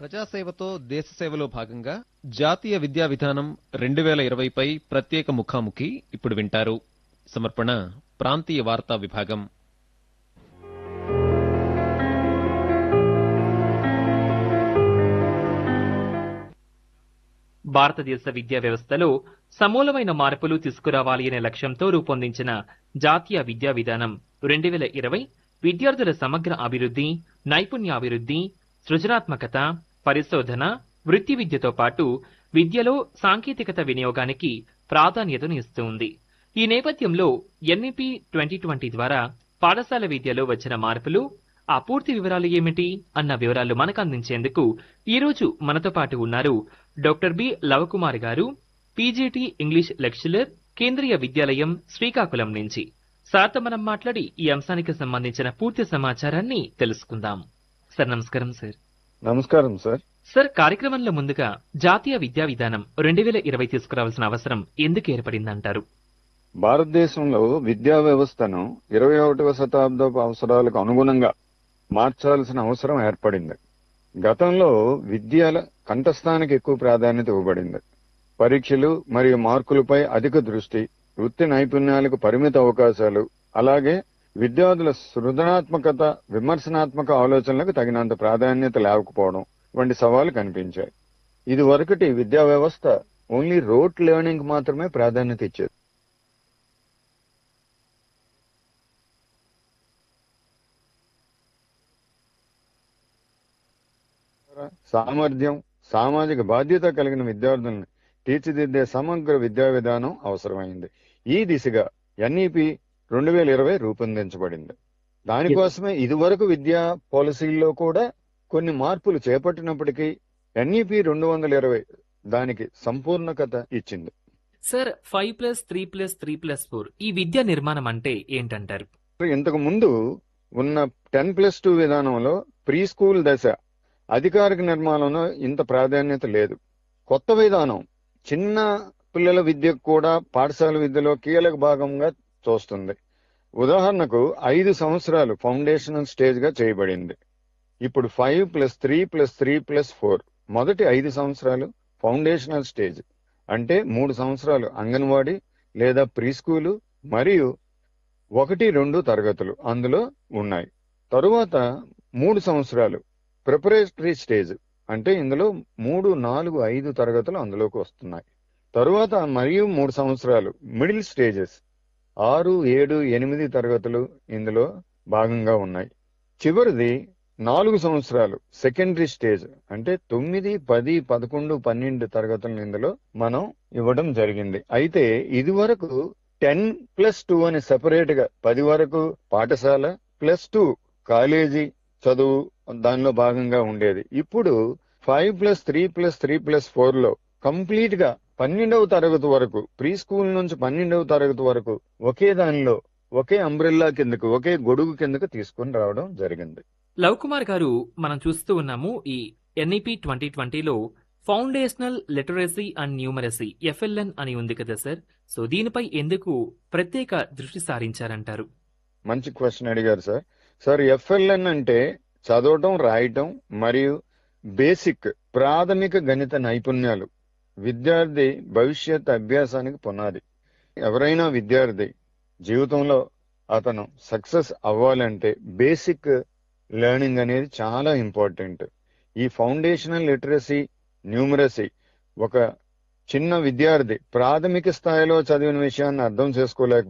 ప్రజాసేవతో దేశ సేవలో భాగంగా జాతీయ విద్యా విధానం రెండు వేల ఇరవైపై ప్రత్యేక ముఖాముఖి ఇప్పుడు వింటారు సమర్పణ ప్రాంతీయ వార్తా విభాగం భారతదేశ విద్యా వ్యవస్థలో సమూలమైన మార్పులు తీసుకురావాలి అనే లక్ష్యంతో రూపొందించిన జాతీయ విద్యా విధానం రెండు వేల ఇరవై విద్యార్థుల సమగ్ర అభివృద్ధి నైపుణ్యాభివృద్ధి సృజనాత్మకత పరిశోధన వృత్తి విద్యతో పాటు విద్యలో సాంకేతికత వినియోగానికి ప్రాధాన్యతను ఇస్తుంది ఈ నేపథ్యంలో ఎన్ఈపి ట్వంటీ ట్వంటీ ద్వారా పాఠశాల విద్యలో వచ్చిన మార్పులు ఆ పూర్తి వివరాలు ఏమిటి అన్న వివరాలు మనకు అందించేందుకు ఈ రోజు మనతో పాటు ఉన్నారు డాక్టర్ బి లవకుమార్ గారు పీజీటీ ఇంగ్లీష్ లెక్చరర్ కేంద్రీయ విద్యాలయం శ్రీకాకుళం నుంచి సార్తో మనం మాట్లాడి ఈ అంశానికి సంబంధించిన పూర్తి సమాచారాన్ని తెలుసుకుందాం సార్ నమస్కారం సార్ నమస్కారం సార్ సార్ కార్యక్రమంలో ముందుగా జాతీయ విద్యా విధానం రెండు వేల ఇరవై తీసుకురావాల్సిన అవసరం ఎందుకు ఏర్పడిందంటారు భారతదేశంలో విద్యా వ్యవస్థను ఇరవై ఒకటవ శతాబ్దపు అవసరాలకు అనుగుణంగా మార్చాల్సిన అవసరం ఏర్పడింది గతంలో విద్యల కంఠస్థానికి ఎక్కువ ప్రాధాన్యత ఇవ్వబడింది పరీక్షలు మరియు మార్కులపై అధిక దృష్టి వృత్తి నైపుణ్యాలకు పరిమిత అవకాశాలు అలాగే విద్యార్థుల సృజనాత్మకత విమర్శనాత్మక ఆలోచనలకు తగినంత ప్రాధాన్యత లేకపోవడం వంటి సవాళ్లు కనిపించాయి ఇది వరకటి విద్యా వ్యవస్థ ఓన్లీ రోట్ లెర్నింగ్ మాత్రమే ప్రాధాన్యత ఇచ్చేది సామర్థ్యం సామాజిక బాధ్యత కలిగిన విద్యార్థులను తీర్చిదిద్దే సమగ్ర విద్యా విధానం అవసరమైంది ఈ దిశగా ఎన్ఈపి రెండు వేల ఇరవై రూపొందించబడింది దానికోసమే ఇదివరకు విద్యా పాలసీల్లో కూడా కొన్ని మార్పులు చేపట్టినప్పటికీ ఎన్ఈపి రెండు వందల ఇరవై దానికి సంపూర్ణకత ఇచ్చింది sir five plus three plus three plus four ఈ విద్యా నిర్మాణం అంటే ఏంటంటారు ఇంతకు ముందు ఉన్న టెన్ ప్లస్ టూ విధానంలో ప్రీ స్కూల్ దశ అధికారిక నిర్మాణంలో ఇంత ప్రాధాన్యత లేదు కొత్త విధానం చిన్న పిల్లల విద్యకు కూడా పాఠశాల విద్యలో కీలక భాగంగా చూస్తుంది ఉదాహరణకు ఐదు సంవత్సరాలు ఫౌండేషనల్ స్టేజ్ గా చేయబడింది ఇప్పుడు five plus three plus three plus four మొదటి ఐదు సంవత్సరాలు ఫౌండేషనల్ స్టేజ్ అంటే మూడు సంవత్సరాలు అంగన్వాడీ లేదా ప్రీ స్కూలు మరియు ఒకటి రెండు తరగతులు అందులో ఉన్నాయి తరువాత మూడు సంవత్సరాలు ప్రిపరేటరీ స్టేజ్ అంటే ఇందులో మూడు నాలుగు ఐదు తరగతులు అందులోకి వస్తున్నాయి తరువాత మరియు మూడు సంవత్సరాలు మిడిల్ స్టేజెస్ ఆరు ఏడు ఎనిమిది తరగతులు ఇందులో భాగంగా ఉన్నాయి చివరిది నాలుగు సంవత్సరాలు సెకండరీ స్టేజ్ అంటే తొమ్మిది పది పదకొండు పన్నెండు తరగతులను ఇందులో మనం ఇవ్వడం జరిగింది అయితే ఇది వరకు టెన్ ప్లస్ టూ అని సెపరేట్ గా పది వరకు పాఠశాల ప్లస్ టూ కాలేజీ చదువు దానిలో భాగంగా ఉండేది ఇప్పుడు five plus three plus three plus four లో కంప్లీట్ గా పన్నెండవ తరగతి వరకు ప్రీ స్కూల్ నుంచి పన్నెండవ తరగతి వరకు ఒకే దానిలో ఒకే అంబ్రెల్లా కిందకు ఒకే గొడుగు కిందకు తీసుకుని రావడం జరిగింది లవ్ కుమార్ గారు మనం చూస్తూ ఉన్నాము ఈ ఎన్ఈపి ట్వంటీ ట్వంటీలో foundational literacy and numeracy FLN అని ఉంది కదా సార్ సో దీనిపై ఎందుకు ప్రత్యేక దృష్టి సారించారంటారు మంచి క్వశ్చన్ అడిగారు సార్ సార్ ఎఫ్ఎల్ఎన్ అంటే చదవటం రాయటం మరియు బేసిక్ ప్రాథమిక గణిత నైపుణ్యాలు విద్యార్థి భవిష్యత్ అభ్యాసానికి పునాది ఎవరైనా విద్యార్థి జీవితంలో అతను సక్సెస్ అవ్వాలంటే బేసిక్ లెర్నింగ్ అనేది చాలా ఇంపార్టెంట్ ఈ ఫౌండేషనల్ లిటరసీ న్యూమరసీ ఒక చిన్న విద్యార్థి ప్రాథమిక స్థాయిలో చదివిన విషయాన్ని అర్థం చేసుకోలేక